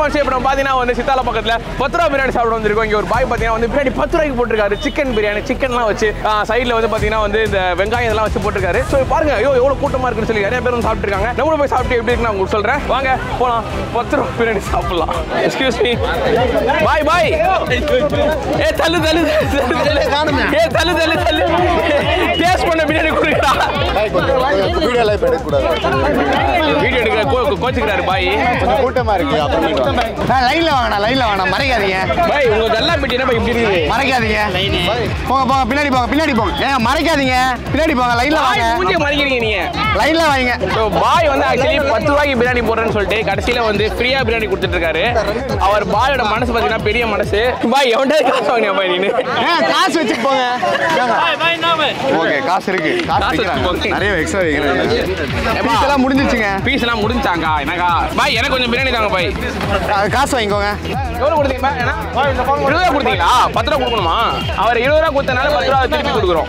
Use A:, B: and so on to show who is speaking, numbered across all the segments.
A: Friends இப்போ நம்ம பார்த்தீங்கன்னா வந்து சித்தால பக்கத்தில் பத்து ரூபா பிரியாணி சாப்பிட வந்திருக்கோம் இங்கே ஒரு பாய் பார்த்தீங்கன்னா வந்து பிரியாணி பத்து ரூபாய்க்கு போட்டிருக்காரு சிக்கன் பிரியாணி சிக்கன்லாம் வச்சு சைடில் வந்து பார்த்தீங்கன்னா வந்து இந்த வெங்காயம் இதெல்லாம் வச்சு போட்டிருக்காரு ஸோ பாருங்க ஐயோ எவ்வளோ கூட்டமாக இருக்குன்னு சொல்லி நிறைய பேர் வந்து சாப்பிட்டுருக்காங்க நம்மளும் போய் சாப்பிட்டு எப்படி இருக்குன்னு நான் உங்களுக்கு சொல்கிறேன் வாங்க போகலாம் பத்து ரூபா பிரியாணி சாப்பிடலாம் எக்ஸ்கியூஸ் மீ பாய் பாய் ஏ தள்ளு தள்ளு தள்ளு தள்ளு ஏ தள்ளு தள்ளு தள்ளு டேஸ்ட் பண்ண பிரியாணி கொடுக்குறா
B: வீடியோ லைஃப் எடுக்கக்கூடாது
A: வீடியோ எடுக்க கோ- கோச்சுக்கிறாரு பாய்
B: கொஞ்சம் கூட்டமா இருக்கு அப்புறமேட்டு
C: லைன்ல வாங்கண்ணா லைன்ல வாங்கண்ணா மறைக்காதீங்க
A: பாய் உங்க கல்லா பெட்டி என்ன பாய் இப்படி இருக்குது
C: மறைக்காதீங்க போங்க போங்க பின்னாடி போங்க பின்னாடி போங்க ஏன் மறைக்காதீங்க பின்னாடி போங்க லைன்ல
A: பாய்
C: வாங்க
A: மூஞ்சிய மறைக்கிறீங்க நீங்க
C: லைன்ல வாங்க
A: ஸோ பாய் வந்து ஆக்சுவலி பத்து ரூபாய்க்கு பிரியாணி போடுறேன்னு சொல்லிட்டு கடைசியில வந்து ஃப்ரீயா பிரியாணி கொடுத்துட்டு இருக்காரு அவர் பாயோட மனசு பார்த்தீங்கன்னா பெரிய மனசு பாய் எவன்டா காசு வாங்கினா பாய் நீனு
C: ஏன் காசு வச்சுட்டு போங்க
B: ஓகே காசு இருக்கு காசு
A: காசு
B: வைக்கிறாங்க.
A: வச்சுக்கோங்க.
B: நிறைய எக்ஸ்ட்ரா வைக்கிறேன்
C: Fees எல்லாம் முடிஞ்சிச்சுங்க
A: ஃபீஸ் எல்லாம் முடிஞ்சாங்க எனக்கா பாய் எனக்கு கொஞ்சம் பிரியாணி தாங்க பாய்
C: அது காசு வாங்கிக்கோங்க
A: எவ்வளோ கொடுத்தீங்க பாய் ஏன்னா இருபது ரூபா கொடுத்தீங்களா பத்து ரூபா கொடுக்கணுமா அவர் இருபது ரூபா கொடுத்தனால பத்து ரூபா திருப்பி கொடுக்குறோம்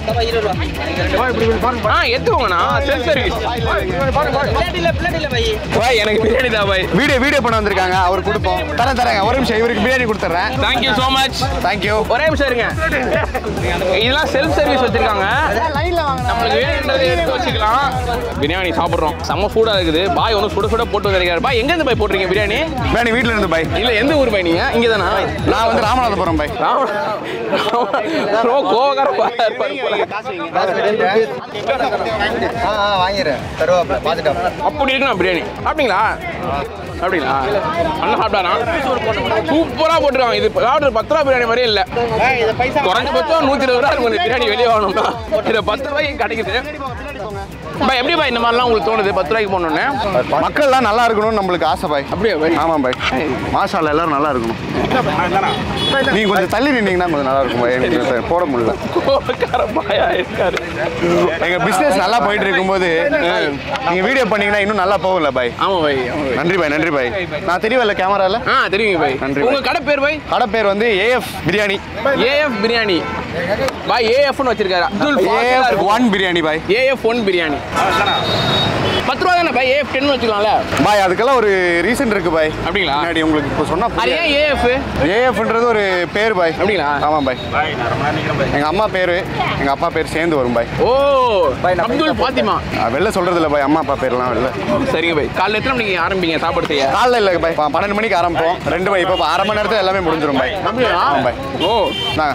A: ஆ எடுத்துக்கோங்கண்ணா செல்ஃப் சர்வீஸ் பாய் எனக்கு பிரியாணி தான் பாய்
C: வீடியோ வீடியோ பண்ண வந்திருக்காங்க அவர் கொடுப்போம் தரேன் தரேங்க ஒரு நிமிஷம் இவருக்கு பிரியாணி கொடுத்துட்றேன்
A: தேங்க்யூ ஸோ மச்
C: தேங்க்யூ
A: ஒரே நிமிஷம் இருங்க இதெல்லாம் செல்ஃப் சர்வீஸ் வச்சிருக்காங்க
C: லைன்ல வாங்க
A: நம்மளுக்கு வேணுன்றதை எடுத்து வச்சுக்கலாம் பிரியாணி சாப்பிட்றோம் செம்ம ஃபூடாக இருக்குது பாய் ஒன்று சுட சுட போட்டு வந்திருக்காரு பாய் எங்கேருந்து பாய் போட்டிருக்கீங்க பிரியாணி
C: பிரியாணி வீட்ல இருந்து பை
A: இல்லை எந்த ஊர் பாய் நீங்கள் இங்கே தானா
C: நான் வந்து ராமநாதபுரம் பை
A: ரொம்ப கோவக்கார பாயா இருப்பாரு போல.
B: வாங்கிறேன் தருவாப்ல பாத்துட்டா
A: அப்படி இருக்குண்ணா பிரியாணி அப்படிங்களா அப்படிங்களா அண்ணா சாப்பிட்டாரா சூப்பராக போட்டுருக்காங்க இது சாப்பிட்டு பத்து ரூபா பிரியாணி மாதிரியே இல்லை குறைஞ்சபட்சம் நூற்றி இருபது ரூபா இருக்கும் இந்த பிரியாணி வெளியே வாங்கணும்னா இதில் பத்து ரூபாய்க்கு கிடைக்குது பா எப்படி பா இந்த மாதிரிலாம் உங்களுக்கு தோணுது பத்து ரூபாய்க்கு போகணுன்னு
C: மக்கள்லாம் நல்லா இருக்கணும்னு நம்மளுக்கு ஆசை பாய்
A: அப்படியா பாய்
C: ஆமாம் பாய் மாஷால எல்லாரும் நல்லா இருக்கணும் நீங்க கொஞ்சம் தள்ளி நின்னீங்கன்னா கொஞ்சம் நல்லா இருக்கும் பாய் எனக்கு போட முடியல
A: கோவக்கார பாயா இருக்காரு
C: எங்க பிசினஸ் நல்லா போயிட்டு இருக்கும்போது நீங்க வீடியோ பண்ணீங்கன்னா இன்னும் நல்லா போகும்ல பாய்
A: ஆமாம் பாய் ஆமாம் பாய்
C: நன்றி பாய் நன்றி பாய் நான் தெரியவில்ல கேமரால
A: ஆ தெரியுங்க பாய்
C: நன்றி
A: உங்க
C: பாய்.
A: கடை பேர் பாய்
C: கடை பேர் வந்து ஏஎஃப் பிரியாணி
A: ஏஎஃப் பிரியாணி பாய் ஏஎஃப்னு வச்சிருக்காரு அப்துல்
C: ஏஎஃப் ஒன் பிரியாணி பாய்
A: ஏஎஃப் ஒன் பிரியாணி பத்து ரூபா தானே பாய் ஏஎஃப் டென் வச்சுக்கலாம்ல
C: பாய் அதுக்கெல்லாம் ஒரு ரீசன் இருக்கு பாய்
A: அப்படிங்களா?
C: முன்னாடி உங்களுக்கு இப்போ சொன்னா
A: அது ஏன் ஏஎஃப்
C: ஏஎஃப்ன்றது ஒரு பேர் பாய்
A: அப்படிங்களா?
C: ஆமாம் பாய் எங்க அம்மா பேரு எங்க அப்பா பேர் சேர்ந்து வரும் பாய்
A: ஓ அப்துல் பாத்திமா
C: நான் வெளில சொல்றது இல்ல பாய் அம்மா அப்பா பேர்லாம் வெளில
A: சரிங்க பாய் காலைல எத்தனை மணிக்கு ஆரம்பிங்க சாப்பாடு செய்ய
C: காலைல இல்லை பாய் ப- பன்னெண்டு மணிக்கு ஆரம்பிப்போம் ரெண்டு பாய் இப்போ அரை மணி நேரத்தில் எல்லாமே முடிஞ்சிடும் பாய்
A: அப்படியா
C: ஆமாம் பாய்
A: ஓ
C: நாங்க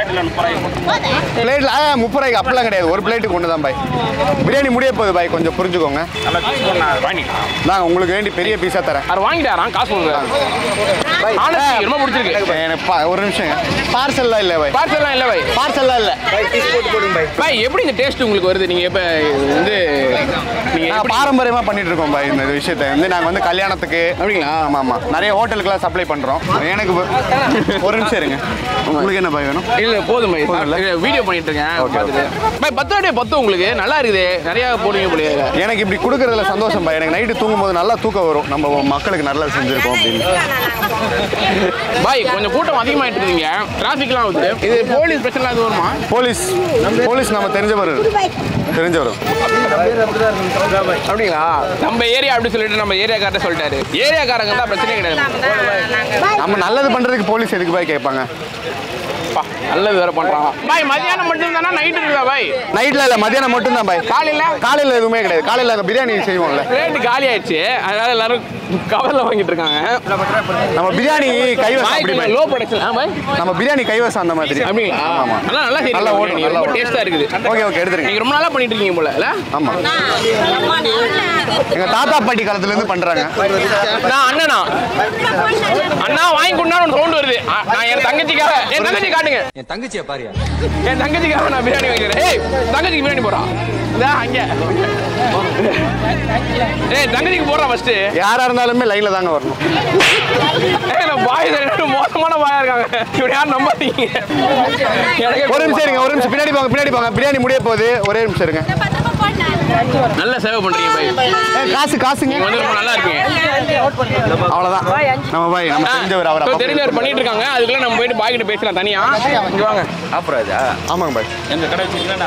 C: பிளேட்ல முப்பது ரூபாய்க்கு அப்பெல்லாம் கிடையாது ஒரு பிளேட்டுக்கு ஒன்று தான் பாய் பிரியாணி முடிய போகுது பாய் கொஞ்சம் புரிஞ்சுக்கோங்க நான் உங்களுக்கு வேண்டி பெரிய பீஸா தரேன்
A: அவர் வாங்கிட்டாராம் காசு கொடுக்குறாரு Honestly, ரொம்ப பிடிச்சிருக்கு
C: எனக்கு பா- ஒரு நிமிஷம் பார்சல்லாம் இல்லை பாய்
A: பார்சல்லாம் இல்லை பாய்
C: பார்சல்லாம் இல்லை
A: பாய் எப்படி இந்த டேஸ்ட் உங்களுக்கு வருது நீங்க எப்ப இது வந்து நீங்க
C: நான்
A: எப்படி-
C: பாரம்பரியமா பண்ணிட்டு இருக்கோம் பாய் இந்த விஷயத்தை வந்து நாங்க வந்து கல்யாணத்துக்கு
A: அப்படிங்களா?
C: ஆமா ஆமா நிறைய ஹோட்டலுக்குலாம் சப்ளை பண்றோம் எனக்கு வ- ஒரு நிமிஷம் இருங்க உங்களுக்கு என்ன பாய் வேணும்
A: இல்ல போதும் பாய்
C: போதும்ல?
A: வீடியோ பண்ணிட்டு இருக்கேன்
C: Okay,
A: பார்த்துட்டு பாய் பத்து ரூபாய் பத்து உங்களுக்கு நல்லா இருக்குது நிறைய போடுவீங்க போல
C: எனக்கு இப்படி கொடுக்கறதுல சந்தோஷம் பாய் எனக்கு நைட்டு தூங்கும்போது நல்லா தூக்கம் வரும் நம்ம மக்களுக்கு நல்லா செஞ்சிருக்கோம் அப்படின்னு
A: பாய் கொஞ்சம் கூட்டம் அதிகமாயிட்டு இருக்கீங்க டிராஃபிக்லாம் ஆகுது இது போலீஸ் பிரச்சனை எதுவும் வருமா
C: போலீஸ் போலீஸ் நம்ம தெரிஞ்சவர் தெரிஞ்சவர்
A: அப்படிங்களா நம்ம ஏரியா அப்படி சொல்லிட்டு நம்ம ஏரியாக்கார்ட்ட சொல்லிட்டாரு ஏரியாக்காரங்க தான் பிரச்சனை கிடையாது
C: நம்ம நல்லது பண்றதுக்கு போலீஸ் எதுக்கு பாய் கேட்பாங்க
A: அப்பா, நல்லது வேற பண்றாங்க பாய் மதியானம் மட்டும் தானே நைட் இருக்குதா பாய்
C: நைட்ல இல்ல மதியானம் மட்டும் தான் பாய்
A: காலையில
C: காலையில எதுவுமே கிடையாது காலையில அங்க பிரியாணி செய்வோம்ல
A: ரேட்டு காலி ஆயிடுச்சு அதனால எல்லாரும் கவர்ல வாங்கிட்டு இருக்காங்க
C: நம்ம பிரியாணி கைவசம் அப்படி பாய்
A: லோ ப்ரொடக்ஷன் ஆ பாய்
C: நம்ம பிரியாணி கைவசம் அந்த மாதிரி
A: அப்படிங்களா
C: ஆமா
A: நல்லா நல்லா சரி
C: நல்லா ஓடும், நல்லா
A: ரொம்ப
C: ஓடும்.
A: டேஸ்டா இருக்குது
C: ஓகே ஓகே எடுத்துருங்க
A: நீங்க ரொம்ப நாளா பண்ணிட்டு இருக்கீங்க போல இல்ல
C: ஆமா எங்க தாத்தா பாட்டி காலத்துல இருந்து பண்றாங்க
A: நான் அண்ணனா அண்ணா வாங்கி கொண்டான்னு சவுண்ட் வருது ஆ, நான் என் தங்கச்சிக்காக என் தங்கச்சி காட்டுங்க
D: என் தங்கச்சியை பாரியா
A: என் தங்கச்சிக்காக நான் பிரியாணி வாங்கிறேன் ஏய் தங்கச்சிக்கு பிரியாணி போறா இதா அங்க ஏய் தங்கச்சிக்கு போடுறா ஃபர்ஸ்ட்
C: யாரா இருந்தாலுமே லைன்ல தாங்க வரணும்
A: ஏய் நான் பாய் ரெண்டு மோசமான பாயா இருக்காங்க இப்படி யாரும் நம்பாதீங்க எனக்கே
C: ஒரு நிமிஷம் இருங்க ஒரு நிமிஷம் பின்னாடி போங்க பின்னாடி போங்க பிரியாணி முடிய போகுது ஒரே நிமிஷம் இருங்க
A: நல்ல சேவை பண்றீங்க பாய்
C: ஏய், காசு காசுங்க
A: நீங்க வந்து ரொம்ப நல்லா இருக்கீங்க
C: அவ்வளவுதான் நம்ம பாய் நம்ம தெரிஞ்சவர் அவர்
A: இப்போ
C: அப்பா
A: தெரிஞ்சவர் பண்ணிட்டு இருக்காங்க அதுக்குள்ள நம்ம போயிட்டு பாய் கிட்ட பேசலாம் தனியா இங்க வாங்க
D: ஆஃபர் ஆகுதா
C: ஆமாங்க பாய்
D: எங்க கடை வச்சிருக்கீங்களா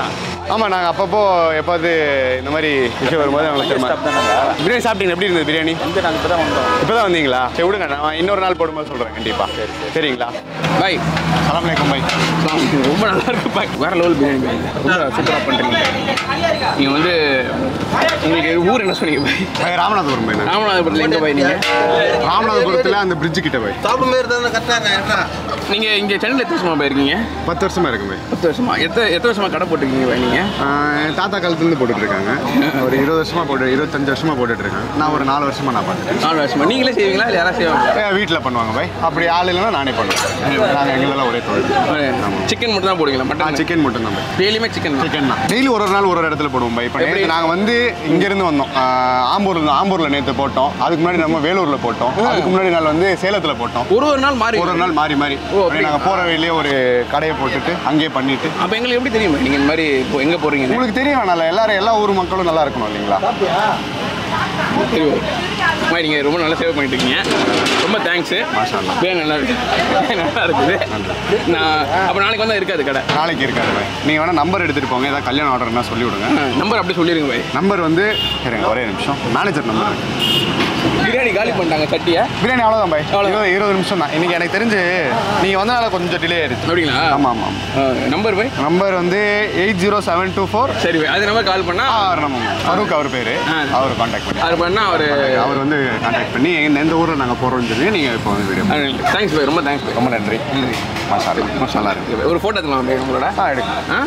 C: ஆமாம் நாங்கள் அப்பப்போ எப்போது இந்த மாதிரி விஷயம் வரும்போது நாங்கள் திரும்ப பிரியாணி சாப்பிட்டீங்க எப்படி இருந்தது பிரியாணி இப்போ தான் வந்தீங்களா சரி விடுங்க நான் இன்னொரு நாள் போடும்போது சொல்கிறேன் கண்டிப்பாக சரிங்களா
A: பாய்
C: சலாம் அலைக்கும் பாய்
A: ரொம்ப நல்லா இருக்கு பாய் வேற லெவல் பிரியாணி பாய் ரொம்ப சூப்பராக பண்ணுறீங்க நீங்கள் வந்து உங்களுக்கு ஊர் என்ன சொன்னீங்க பாய்
C: பாய் ராமநாதபுரம் பாய் நான்
A: ராமநாதபுரத்தில் எங்கே பாய் நீங்கள்
C: ராமநாதபுரத்தில் அந்த பிரிட்ஜு கிட்ட பாய்
A: நீங்கள் இங்கே சென்னையில் எத்தனை வருஷமா போயிருக்கீங்க
C: பத்து வருஷமா இருக்கு பாய்
A: பத்து வருஷமா எத்தனை எத்தனை வருஷமா கடை போட்டிருக்கீங்க பாய் நீங்கள்
C: ஆஹ் என் தாத்தா காலத்துலேருந்து போட்டுட்டு இருக்காங்க ஒரு இருபது வருஷமா போட்டு இருபத்தஞ்சு வருஷமா போட்டுட்டு இருக்காங்க நான் ஒரு நாலு வருஷமா நான் பார்த்துட்டேன்
A: நாலு வருஷமா நீங்களே செய்வீங்களா இல்லை யாராவது செய்வாங்களா
C: வீட்டில் பண்ணுவாங்க பாய் அப்படி ஆள் இல்லைன்னா நானே பண்ணுவேன் நாங்கள் எங்களெல்லாம் ஒரே தொழில்
A: சிக்கன் மட்டும் தான் போடுவீங்களா
C: ஆ
A: மட்டன்
C: சிக்கன் மட்டும் தான் பாய்
A: டெய்லியுமே சிக்கன்
C: சிக்கன் தான் டெய்லி ஒரு ஒரு நாள் ஒரு ஒரு இடத்துல போடுவோம் பாய் இப்போ
A: எப்படி?
C: நேத்து நாங்கள் வந்து இங்கேருந்து வந்தோம் ஆஹ் ஆம்பூர்ல ஆம்பூரில் நேற்று போட்டோம் அதுக்கு முன்னாடி நம்ம வேலூரில் போட்டோம் அதுக்கு முன்னாடி நாள் வந்து சேலத்தில் போட்டோம்
A: ஒரு ஒரு நாள் மாறி
C: ஒரு ஒரு நாள் மாறி மாறி
A: ஓ, அப்படி.
C: நாங்கள் போகிற வழியிலே ஒரு கடையை போட்டுட்டு அங்கேயே பண்ணிட்டு
A: அப்போ எங்களுக்கு எப்படி தெரியும் நீங்கள் இந்த மாதிரி இப்போ எங்கே போகிறீங்க
C: உங்களுக்கு தெரியும் வேணாம்ல எல்லாரும் எல்லா ஊர் மக்களும் நல்லா இருக்கணும் இல்லைங்களா
A: தெரியும் அம்மா நீங்கள் ரொம்ப நல்லா சேவ் பண்ணிட்டு இருக்கீங்க ரொம்ப தேங்க்ஸு
C: மாஷா அல்லாஹ்.
A: பேர் நல்லா இருக்கு நல்லா இருக்குது நான் அப்போ நாளைக்கு வந்தால் இருக்காது கடை
C: நாளைக்கு இருக்காது பாய் நீங்கள் வேணால் நம்பர் எடுத்துகிட்டு போங்க ஏதாவது கல்யாணம் ஆர்டர்னா சொல்லி விடுங்க
A: நம்பர் அப்படியே சொல்லிடுங்க பாய்
C: நம்பர் வந்து இருங்க ஒரே நிமிஷம் மேனேஜர் நம்பர்
A: பிரியாணி காலி பண்ணிட்டாங்க சட்டியை
C: பிரியாணி அவ்வளோதான் பாய்
A: அவ்வளவுதான்.
C: இருபது இருபது நிமிஷம் தான் இன்னைக்கு எனக்கு தெரிஞ்சு நீங்கள் வந்தனால கொஞ்சம் டிலே ஆயிடுச்சு
A: அப்படிங்களா
C: ஆமாம் ஆமாம்
A: நம்பர் பாய்
C: நம்பர் வந்து eight zero seven two four
A: சரி பாய் அது நம்பர் கால் பண்ணால்
C: அவர் நம்ம ஃபருக் அவர் பேர்
A: ஆ.
C: அவர் காண்டாக்ட் பண்ணி
A: அது பண்ணால் அவர்
C: அவர் வந்து காண்டாக்ட் பண்ணி எங்க- எந்த ஊரில் நாங்கள் போகிறோம்னு சொல்லி நீங்கள் இப்போ வந்து வீடியோ
A: தேங்க்ஸ் பாய் ரொம்ப தேங்க்ஸ் பாய்
C: ரொம்ப நன்றி மாஷா அல்லாஹ். மாஷா நல்லா இருக்கு
A: ஒரு ஃபோட்டோ எடுத்துக்கலாம் பாய் உங்களோட
C: ஆ எடுங்க
A: ஆ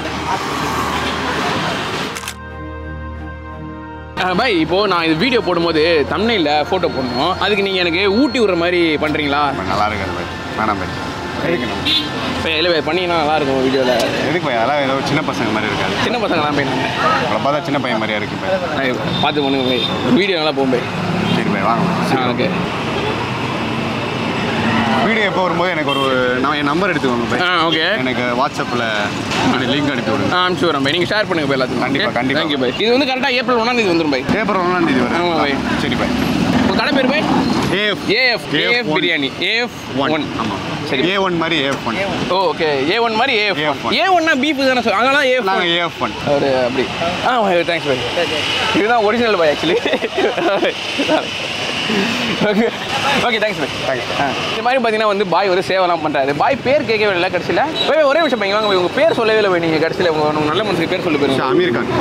A: ஆ, பாய் இப்போ நான் இது வீடியோ போடும்போது தமிழில் ஃபோட்டோ போடணும் அதுக்கு நீங்கள் எனக்கு ஊட்டி விடுற மாதிரி பண்ணுறீங்களா
C: ரொம்ப நல்லா இருக்காது பாய் வேணாம் பாய் எதுக்கு நம்ம
A: இப்போ இல்லை பண்ணிங்கன்னா நல்லா இருக்கும் வீடியோவில்
C: எதுக்கு பாய் அதெல்லாம் ஏதோ சின்ன பசங்க மாதிரி இருக்காது
A: சின்ன பசங்க தான் போய் நாங்கள்
C: உங்களை பார்த்தா சின்ன பையன் மாதிரியா இருக்கு பாய்
A: பார்த்து பண்ணுங்க பாய் வீடியோ நல்லா போகும் பாய்
C: சரி பாய் வாங்க
A: ஆ ஓகே
C: வீடியோ எப்போ வரும்போது எனக்கு ஒரு நான் என் நம்பர் எடுத்துக்கோங்க பாய்
A: ஆ ஓகே
C: எனக்கு வாட்ஸ்அப்பில் லிங்க் அனுப்பி விடுங்க
A: ஆ அனுப்பிச்சு வரேன் பாய் நீங்கள் ஷேர் பண்ணுங்க பாய் எல்லாத்துக்கும்
C: கண்டிப்பா, கண்டிப்பா.
A: தேங்க்யூ பாய் இது வந்து கரெக்டாக ஏப்ரல் ஒன்றாம் தேதி வந்துடும் பாய்
C: ஏப்ரல் ஒன்றாம் தேதி
A: ஆமா பாய்.
C: வரும் சரி பாய்
A: உங்கள் கடை பேர் பாய்
C: AF
A: AF AF
C: one.
A: Biryani AF
C: one
A: one
C: ஆமாம்
A: சரி.
C: ஏ ஒன் மாதிரி AF one
A: oh okay A one மாதிரி ஏஎஃப் ஒன்
C: AF1.
A: ஏ ஒன்னா பீஃப் தானே சார் அங்கெல்லாம் ஏஎஃப்
C: நாங்கள் ஏஎஃப் ஒன்
A: ஒரு அப்படி ஆ தேங்க்ஸ் பாய் இதுதான் ஒரிஜினல் பாய் ஆக்சுவலி ஓகே ஓகே தேங்க்ஸ் பாய்
C: தேங்க்ஸ்
A: இந்த மாதிரி பார்த்தீங்கன்னா வந்து பாய் ஒரு சேவைலாம் பண்ணுறாரு பாய் பேர் கேட்கவே இல்லை கடைசியில் போய் ஒரே விஷயம் பையன் வாங்க உங்கள் பேர் சொல்லவே இல்லை நீங்கள் கடைசியில் உங்கள் நல்ல மனுஷனுக்கு பேர் சொல்லி போயிருங்க
C: அமீர் கான்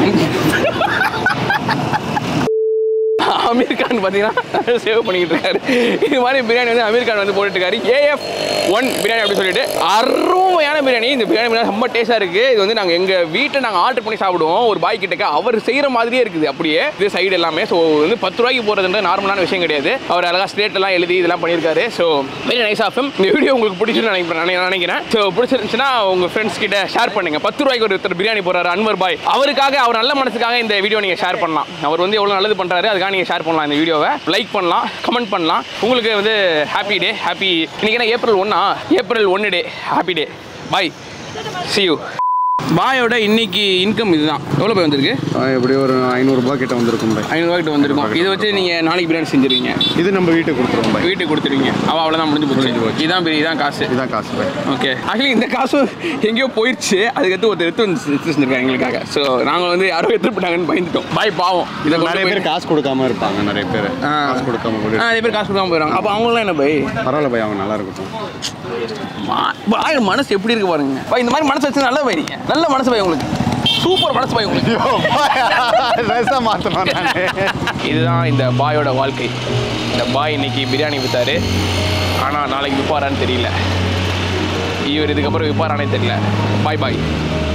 A: அமீர் கான் பார்த்தீங்கன்னா சேவ் பண்ணிக்கிட்டு இருக்காரு இது மாதிரி பிரியாணி வந்து அமீர் கான் வந்து போட்டுட்டு இருக்காரு ஏஎஃப் ஒன் பிரியாணி அப்படி சொல்லிட்டு அருமையான பிரியாணி இந்த பிரியாணி பிரியாணி ரொம்ப டேஸ்டாக இருக்குது இது வந்து நாங்கள் எங்கள் வீட்டில் நாங்கள் ஆர்டர் பண்ணி சாப்பிடுவோம் ஒரு பாய் கிட்டக்க அவர் செய்கிற மாதிரியே இருக்குது அப்படியே இது சைடு எல்லாமே ஸோ வந்து பத்து ரூபாய்க்கு போகிறதுன்றது நார்மலான விஷயம் கிடையாது அவர் அழகாக ஸ்டேட் எல்லாம் எழுதி இதெல்லாம் பண்ணியிருக்காரு ஸோ வெரி நைஸ் ஆஃப் இந்த வீடியோ உங்களுக்கு பிடிச்சிருந்து நினைக்கிறேன் நான் நினைக்கிறேன் ஸோ பிடிச்சிருந்துச்சுன்னா உங்கள் ஃப்ரெண்ட்ஸ் கிட்ட ஷேர் பண்ணுங்க பத்து ரூபாய்க்கு ஒருத்தர் பிரியாணி போறாரு அன்வர் பாய் அவருக்காக அவர் நல்ல மனசுக்காக இந்த வீடியோ நீங்கள் ஷேர் பண்ணலாம் அவர் வந்து எவ்வளோ நல்லது பண்ணுறாரு அதுக்காக நீங்கள் ஷேர் பண்ணலாம் இந்த வீடியோவை லைக் பண்ணலாம் கமெண்ட் பண்ணலாம் உங்களுக்கு வந்து ஹாப்பி டே ஹாப்பி இன்னைக்கு என்ன ஏப்ரல் ஒன்னா ஏப்ரல் ஒன்று டே ஹாப்பி டே பாய் see you பாயோட இன்னைக்கு இன்கம் இதுதான் எவ்வளோ போய் வந்திருக்கு
C: எப்படி ஒரு ஐநூறுரூபா கிட்ட வந்திருக்கும் பாய்
A: ஐநூறுவா கிட்ட வந்திருக்கும் இதை வச்சு நீங்கள் நாளைக்கு பிரியாணி செஞ்சிருவீங்க
C: இது நம்ம வீட்டுக்கு கொடுத்துருவோம் பாய்
A: வீட்டுக்கு கொடுத்துருவீங்க அவள் அவ்வளோதான் முடிஞ்சு போச்சு இதான் பெரிய இதான் காசு
C: இதுதான் காசு பாய்
A: ஓகே ஆக்சுவலி இந்த காசும் எங்கேயோ போயிடுச்சு அதுக்கடுத்து ஒருத்தர் எடுத்து வந்து எடுத்து வச்சிருக்காங்க எங்களுக்காக ஸோ நாங்கள் வந்து யாரோ எடுத்துட்டு போட்டாங்கன்னு பயந்துட்டோம் பாய் பாவம் இதை கொண்டு
C: நிறைய பேர்
A: போய்
C: காசு கொடுக்காம இருப்பாங்க நிறைய பேர்
A: ஆ.
C: காசு கொடுக்காம கூட
A: நிறைய பேர் காசு கொடுக்காம போயிடுறாங்க அப்போ அவங்களாம் என்ன பாய்
C: பரவாயில்ல பாய் அவங்க நல்லா இருக்கட்டும்
A: மா- பாய் மனசு எப்படி இருக்கு பாருங்க பாய் இந்த மாதிரி மனசு வச்சு நல்ல பாய் நீங்க நல்ல மனசு பாய் உங்களுக்கு சூப்பர் மனசு பாய் உங்களுக்கு
C: ட்ரெஸ்ஸாக மாற்றணும் நான்
A: இதுதான் இந்த பாயோட வாழ்க்கை இந்த பாய் இன்னைக்கு பிரியாணி வித்தாரு ஆனால் நாளைக்கு விற்பாரான்னு தெரியல இவர் இதுக்கப்புறம் விற்பாரானே தெரியல பாய் பாய்